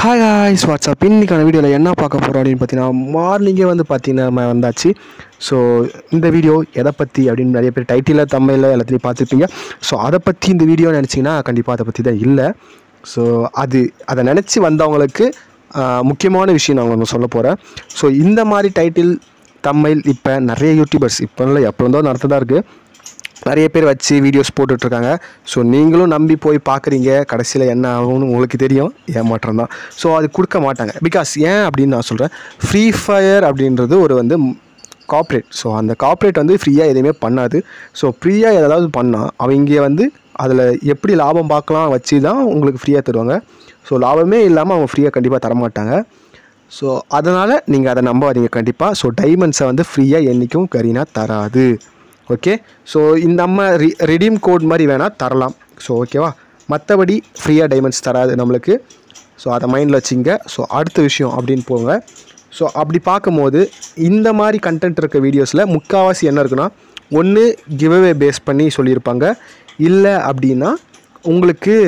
hi ஹாய்ஸ் WhatsApp இன்னைக்கான வீடியோவில் என்ன பார்க்க போகிறோம் அப்படின்னு பார்த்தீங்கன்னா மார்னிங்கே வந்து பார்த்தீங்கன்னா நம்ம வந்தாச்சு ஸோ இந்த வீடியோ எதை பற்றி அப்படின்னு நிறைய பேர் டைட்டிலில் தமிழில் எல்லாத்துலேயும் பார்த்துருப்பீங்க ஸோ அதை பற்றி இந்த வீடியோ நினச்சிங்கன்னா கண்டிப்பாக அதை பற்றி தான் இல்லை ஸோ அது அதை நினச்சி வந்தவங்களுக்கு ஆஹ், முக்கியமான விஷயம் நான் உங்களுக்கு சொல்ல போகிறேன் ஸோ இந்த மாதிரி டைட்டில் தமிழ் இப்போ நிறைய யூடியூபர்ஸ் இப்போ இல்லை எப்போ இருந்தோ நடத்ததான் இருக்குது நிறைய பேர் வச்சு வீடியோஸ் போட்டுட்ருக்காங்க ஸோ நீங்களும் நம்பி போய் பார்க்குறீங்க கடைசியில் என்ன ஆகும்னு உங்களுக்கு தெரியும் ஏமாற்றம் தான் ஸோ அது கொடுக்க மாட்டாங்க பிகாஸ் ஏன் அப்படின்னு நான் சொல்கிறேன் ஃப்ரீ ஃபயர் அப்படின்றது ஒரு வந்து கார்ப்பரேட் ஸோ அந்த கார்ப்பரேட் வந்து ஃப்ரீயாக எதுவுமே பண்ணாது ஸோ ஃப்ரீயாக ஏதாவது பண்ணால் அவங்க வந்து அதில் எப்படி லாபம் பார்க்கலாம் வச்சு தான் உங்களுக்கு ஃப்ரீயாக தருவாங்க ஸோ லாபமே இல்லாமல் அவங்க ஃப்ரீயாக கண்டிப்பாக தரமாட்டாங்க ஸோ அதனால் நீங்கள் அதை நம்பாதீங்க கண்டிப்பாக ஸோ டைமண்ட்ஸை வந்து ஃப்ரீயாக என்றைக்கும் கரீனா தராது ஓகே ஸோ இந்த நம்ம ரி ரிடீம் கோட் மாதிரி வேணால் தரலாம் ஸோ ஓகேவா மற்றபடி ஃப்ரீயாக டைமண்ட்ஸ் தராது நம்மளுக்கு ஸோ அதை மைண்டில் வச்சுங்க ஸோ அடுத்த விஷயம் அப்படின்னு போங்க ஸோ அப்படி பார்க்கும்போது இந்த மாதிரி கண்டென்ட் இருக்க வீடியோஸில் முக்கால்வாசி என்ன இருக்குன்னா ஒன்று கிவ்அவே பேஸ் பண்ணி சொல்லியிருப்பாங்க இல்லை அப்படின்னா உங்களுக்கு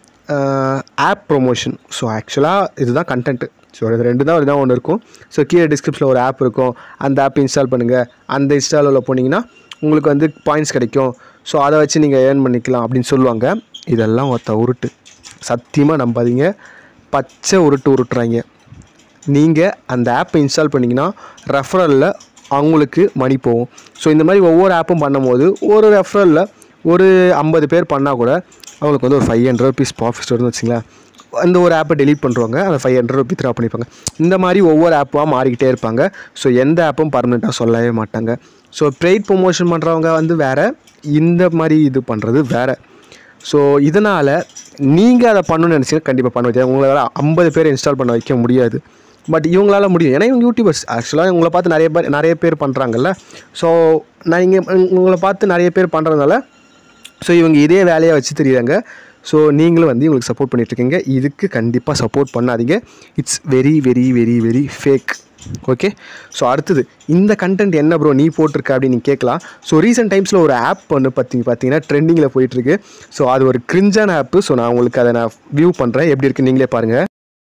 ஆப் ப்ரொமோஷன் ஸோ ஆக்சுவலாக இதுதான் கண்டென்ட்டு ஸோ இது ரெண்டு தான் தான் ஒன்று இருக்கும் ஸோ கீழே டிஸ்கிரிப்ஷனில் ஒரு ஆப் இருக்கும் அந்த ஆப் இன்ஸ்டால் பண்ணுங்கள் அந்த இன்ஸ்டாலில் போனீங்கன்னா உங்களுக்கு வந்து பாயிண்ட்ஸ் கிடைக்கும் ஸோ அதை வச்சு நீங்கள் ஏர்ன் பண்ணிக்கலாம் அப்படின்னு சொல்லுவாங்க இதெல்லாம் ஒருத்த உருட்டு சத்தியமாக நம்பாதீங்க பச்சை உருட்டு உருட்டுறாங்க நீங்கள் அந்த ஆப்பை இன்ஸ்டால் பண்ணிங்கன்னா ரெஃபரலில் அவங்களுக்கு மணி போகும் ஸோ இந்த மாதிரி ஒவ்வொரு ஆப்பும் பண்ணும்போது ஒரு ரெஃபரலில் ஒரு ஐம்பது பேர் பண்ணால் கூட அவங்களுக்கு வந்து ஒரு ஃபைவ் ஹண்ட்ரட் ருபீஸ் ப்ராஃபிட் வருதுன்னு வச்சுங்களேன் அந்த ஒரு ஆப்பை டெலீட் பண்ணுறவங்க அந்த ஃபைவ் ஹண்ட்ரட் ருபீ த்ரா பண்ணிப்பாங்க இந்த மாதிரி ஒவ்வொரு ஆப்பாக மாறிக்கிட்டே இருப்பாங்க ஸோ எந்த ஆப்பும் பர்மனெண்ட்டாக சொல்லவே மாட்டாங்க ஸோ ப்ரெய்ட் ப்ரொமோஷன் பண்ணுறவங்க வந்து வேறு இந்த மாதிரி இது பண்ணுறது வேறு ஸோ இதனால் நீங்கள் அதை பண்ணணும்னு நினச்சிங்கன்னா கண்டிப்பாக பண்ண முடியாது உங்களால் ஐம்பது பேர் இன்ஸ்டால் பண்ண வைக்க முடியாது பட் இவங்களால முடியும் ஏன்னா இவங்க யூடியூபர்ஸ் ஆக்சுவலாக உங்களை பார்த்து நிறைய பேர் நிறைய பேர் பண்ணுறாங்கல்ல ஸோ நான் இங்கே உங்களை பார்த்து நிறைய பேர் பண்ணுறதுனால ஸோ இவங்க இதே வேலையாக வச்சு தெரியுறாங்க ஸோ நீங்களும் வந்து இவங்களுக்கு சப்போர்ட் பண்ணிகிட்ருக்கீங்க இதுக்கு கண்டிப்பாக சப்போர்ட் பண்ணாதீங்க it's very very very very fake okay so அடுத்தது இந்த கண்டென்ட் என்ன ப்ரோ நீ போட்டிருக்க அப்படின்னு நீங்கள் கேட்கலாம் ஸோ ரீசெண்ட் டைம்ஸில் ஒரு ஆப் ஒன்று பார்த்தீங்க பார்த்தீங்கன்னா ட்ரெண்டிங்கில் போயிட்டுருக்கு ஸோ அது ஒரு கிரிஞ்சான ஆப்பு ஸோ நான் உங்களுக்கு அதை நான் வியூ பண்ணுறேன் எப்படி இருக்குன்னு நீங்களே பாருங்கள்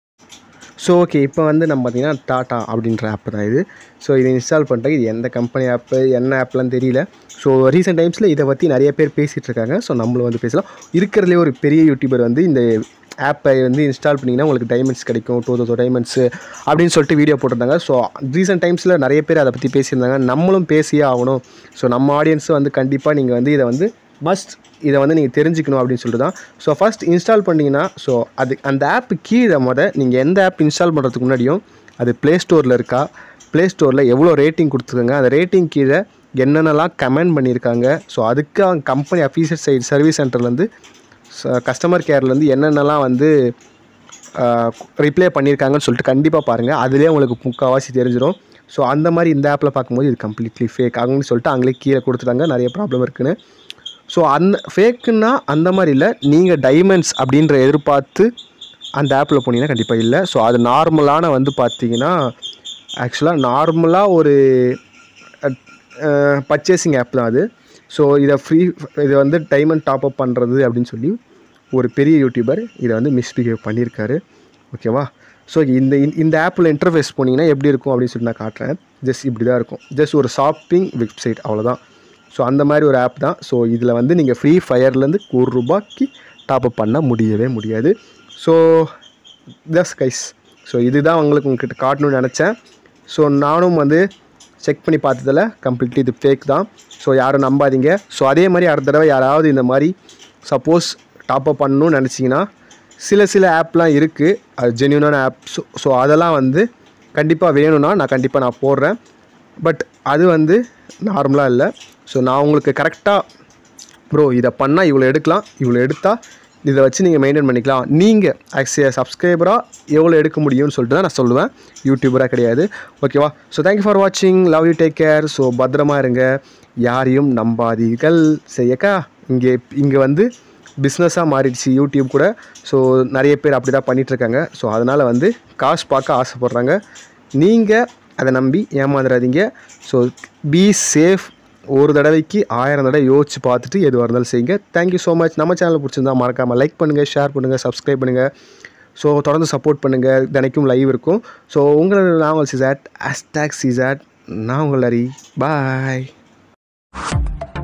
ஸோ ஓகே இப்போ வந்து நம்ம பார்த்தீங்கன்னா டாட்டா அப்படின்ற ஆப் தான் இது ஸோ இதை இன்ஸ்டால் பண்ணுறேன் இது எந்த கம்பெனி ஆப்பு என்ன ஆப்லாம் தெரியல ஸோ ரீசெண்ட் டைம்ஸில் இதை பற்றி நிறைய பேர் பேசிகிட்டு இருக்காங்க ஸோ நம்மளும் வந்து பேசலாம் இருக்கிறதுலே ஒரு பெரிய யூடியூபர் வந்து இந்த ஆப்பை வந்து இன்ஸ்டால் பண்ணிங்கன்னா உங்களுக்கு டைமண்ட்ஸ் கிடைக்கும் டூ தௌசண்ட் டைமண்ட்ஸு அப்படின்னு சொல்லிட்டு வீடியோ போட்டிருந்தாங்க ஸோ ரீசெண்ட் டைம்ஸில் நிறைய பேர் அதை பற்றி பேசியிருந்தாங்க நம்மளும் பேசியே ஆகணும் ஸோ நம்ம ஆடியன்ஸும் வந்து கண்டிப்பாக நீங்கள் வந்து இதை வந்து மஸ்ட் இதை வந்து நீங்கள் தெரிஞ்சுக்கணும் அப்படின்னு சொல்லிட்டு தான் ஸோ ஃபஸ்ட் இன்ஸ்டால் பண்ணிங்கன்னா ஸோ அது அந்த ஆப்பு கீழே முத நீங்கள் எந்த ஆப் இன்ஸ்டால் பண்ணுறதுக்கு முன்னாடியும் அது ப்ளே ஸ்டோரில் இருக்கா ப்ளே ஸ்டோரில் எவ்வளோ ரேட்டிங் கொடுத்துருக்காங்க அந்த ரேட்டிங் கீழே என்னென்னலாம் கமெண்ட் பண்ணியிருக்காங்க ஸோ அதுக்கு அவங்க கம்பெனி அஃபீஷியல் சைட் சர்வீஸ் சென்டர்லேருந்து கஸ்டமர் கேர்லேருந்து என்னென்னலாம் வந்து ரிப்ளை பண்ணியிருக்காங்கன்னு சொல்லிட்டு கண்டிப்பாக பாருங்கள் அதுலேயே உங்களுக்கு முக்கால்வாசி தெரிஞ்சிடும் ஸோ அந்த மாதிரி இந்த ஆப்பில் பார்க்கும்போது இது கம்ப்ளீட்லி ஃபேக் ஆகும்னு சொல்லிட்டு அவங்களே கீழே கொடுத்துட்டாங்க நிறைய ப்ராப்ளம் இருக்குன்னு ஸோ அந்த ஃபேக்குன்னா அந்த மாதிரி இல்லை நீங்கள் டைமண்ட்ஸ் அப்படின்ற எதிர்பார்த்து அந்த ஆப்பில் போனீங்கன்னா கண்டிப்பாக இல்லை ஸோ அது நார்மலான வந்து பார்த்தீங்கன்னா ஆக்சுவலாக நார்மலாக ஒரு பர்ச்சேசிங் ஆப் தான் அது ஸோ இதை ஃப்ரீ இதை வந்து டைமண்ட் டாப் அப் பண்ணுறது அப்படின்னு சொல்லி ஒரு பெரிய யூடியூபர் இதை வந்து மிஸ்பிஹேவ் பண்ணியிருக்காரு ஓகேவா ஸோ இந்த இந்த- இந்த ஆப்பில் இன்டர்ஃபேஸ் போனீங்கன்னா எப்படி இருக்கும் அப்படின்னு சொல்லி நான் காட்டுறேன் ஜஸ்ட் இப்படி தான் இருக்கும் ஜஸ்ட் ஒரு ஷாப்பிங் வெப்சைட் அவ்வளோதான் ஸோ அந்த மாதிரி ஒரு ஆப் தான் ஸோ இதில் வந்து நீங்கள் ஃப்ரீ ஃபயர்லேருந்து ஒரு ரூபாய்க்கு டாப் அப் பண்ண முடியவே முடியாது ஸோ தஸ் கைஸ் ஸோ இதுதான் உங்களுக்கு உங்ககிட்ட காட்டணும்னு நினச்சேன் ஸோ நானும் வந்து செக் பண்ணி பார்த்ததில் கம்ப்ளீட்லி இது ஃபேக் தான் ஸோ யாரும் நம்பாதீங்க ஸோ அதே மாதிரி அடுத்த தடவை யாராவது இந்த மாதிரி சப்போஸ் டாப் அப் பண்ணணும்னு நினச்சிங்கன்னா சில சில ஆப்லாம் இருக்குது அது ஜென்யூனான ஆப் ஸோ ஸோ அதெல்லாம் வந்து கண்டிப்பாக வேணும்னா நான் கண்டிப்பாக நான் போடுறேன் பட் அது வந்து நார்மலாக இல்லை ஸோ நான் உங்களுக்கு கரெக்டாக ப்ரோ இதை பண்ணால் இவ்வளோ எடுக்கலாம் இவ்வளோ எடுத்தால் இதை வச்சு நீங்கள் மெயின்டைன் பண்ணிக்கலாம் நீங்கள் ஆக்சுவலி சப்ஸ்கிரைபராக எவ்வளோ எடுக்க முடியும்னு சொல்லிட்டு தான் நான் சொல்லுவேன் யூடியூபராக கிடையாது ஓகேவா ஸோ தேங்க்யூ ஃபார் வாட்சிங் love you take care so பத்திரமா இருங்க யாரையும் நம்பாதீர்கள் சரியாக்கா இங்கே இங்கே வந்து பிஸ்னஸாக மாறிடுச்சு யூடியூப் கூட ஸோ நிறைய பேர் அப்படி தான் பண்ணிகிட்ருக்காங்க ஸோ அதனால் வந்து காசு பார்க்க ஆசைப்பட்றாங்க நீங்கள் அதை நம்பி ஏமாந்துடாதீங்க ஸோ பி சேஃப் ஒரு தடவைக்கு ஆயிரம் தடவை யோசிச்சு பார்த்துட்டு எதுவாக இருந்தாலும் செய்யுங்க தேங்க்யூ ஸோ மச் நம்ம சேனல் பிடிச்சிருந்தா மறக்காமல் லைக் பண்ணுங்கள் ஷேர் பண்ணுங்கள் சப்ஸ்கிரைப் பண்ணுங்கள் ஸோ தொடர்ந்து சப்போர்ட் பண்ணுங்கள் தினைக்கும் லைவ் இருக்கும் ஸோ உங்கள் நான் உங்கள் சிசாட் ஹேஷ்டாக் சிசாட் நான் உங்கள் ஹரி பாய்